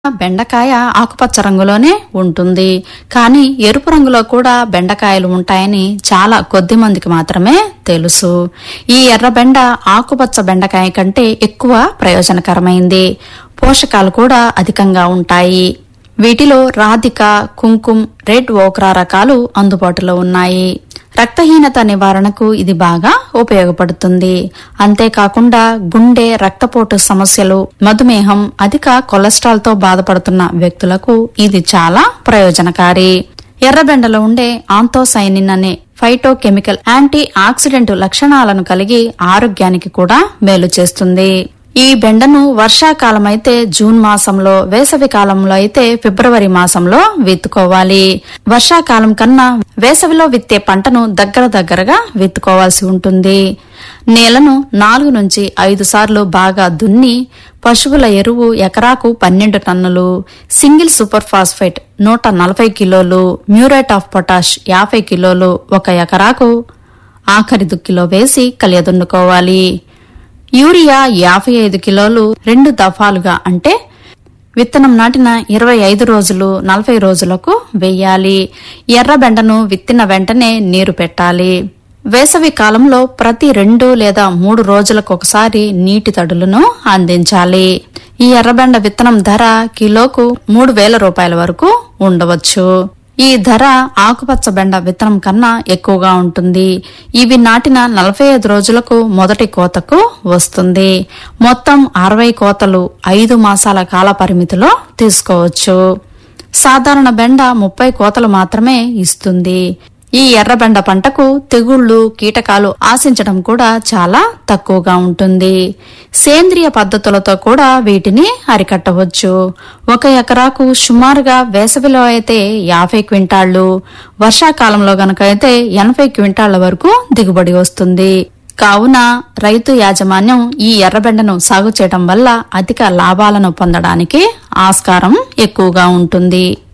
బెండకాయ ఆకుపచ్చ రంగులోనే ఉంటుంది కానీ ఎరుపు రంగులో కూడా బెండకాయలు ఉంటాయని చాలా కొద్ది మందికి మాత్రమే తెలుసు ఈ ఎర్ర బెండ ఆకుపచ్చ బెండకాయ కంటే ఎక్కువ ప్రయోజనకరమైంది పోషకాలు కూడా అధికంగా ఉంటాయి వీటిలో రాధిక కుంకుమ్ రెడ్ ఓక్రా రకాలు అందుబాటులో ఉన్నాయి రక్తహీనత నివారణకు ఇది బాగా ఉపయోగపడుతుంది అంతేకాకుండా గుండె రక్తపోటు సమస్యలు మధుమేహం అధిక కొలెస్ట్రాల్ తో బాధపడుతున్న వ్యక్తులకు ఇది చాలా ప్రయోజనకారి ఎర్రబెండలో ఉండే ఆంతోసైనిన్ అనే ఫైటోకెమికల్ యాంటీ ఆక్సిడెంట్ లక్షణాలను కలిగి ఆరోగ్యానికి కూడా మేలు చేస్తుంది ఈ బెండను వర్షాకాలం అయితే జూన్ మాసంలో వేసవి కాలంలో అయితే ఫిబ్రవరి మాసంలో విత్తుకోవాలి వర్షాకాలం కన్నా వేసవిలో విత్తే పంటను దగ్గర దగ్గరగా విత్తుకోవాల్సి ఉంటుంది నేలను నాలుగు నుంచి ఐదు సార్లు బాగా దున్ని పశువుల ఎరువు ఎకరాకు పన్నెండు టన్నులు సింగిల్ సూపర్ ఫాస్ఫేట్ నూట నలభై కిలోలు మ్యూరేట్ ఆఫ్ పొటాష్ యాభై కిలోలు ఒక ఎకరాకు ఆఖరి దుక్కిలో వేసి కలియదున్నుకోవాలి యూరియా యాభై ఐదు కిలోలు రెండు దఫాలుగా అంటే విత్తనం నాటిన ఇరవై ఐదు రోజులు నలభై రోజులకు వెయ్యాలి ఎర్రబెండను విత్తిన వెంటనే నీరు పెట్టాలి వేసవి కాలంలో ప్రతి రెండు లేదా మూడు రోజులకు ఒకసారి నీటి తడులను అందించాలి ఈ ఎర్రబెండ విత్తనం ధర కిలోకు మూడు వేల రూపాయల వరకు ఉండవచ్చు ఈ ధర ఆకుపచ్చ బెండ విత్తనం కన్నా ఎక్కువగా ఉంటుంది ఇవి నాటిన నలభై ఐదు రోజులకు మొదటి కోతకు వస్తుంది మొత్తం అరవై కోతలు ఐదు మాసాల కాల పరిమితిలో తీసుకోవచ్చు సాధారణ బెండ ముప్పై కోతలు మాత్రమే ఇస్తుంది ఈ ఎర్రబెండ పంటకు తెగుళ్లు కీటకాలు ఆశించడం కూడా చాలా తక్కువగా ఉంటుంది సేంద్రియ పద్ధతులతో కూడా వీటిని అరికట్టవచ్చు ఒక ఎకరాకు సుమారుగా వేసవిలో అయితే యాభై క్వింటాళ్లు వర్షాకాలంలో గనక అయితే ఎనభై క్వింటాళ్ల వరకు దిగుబడి వస్తుంది కావున రైతు యాజమాన్యం ఈ ఎర్రబెండను సాగు చేయడం వల్ల అధిక లాభాలను పొందడానికి ఆస్కారం ఎక్కువగా ఉంటుంది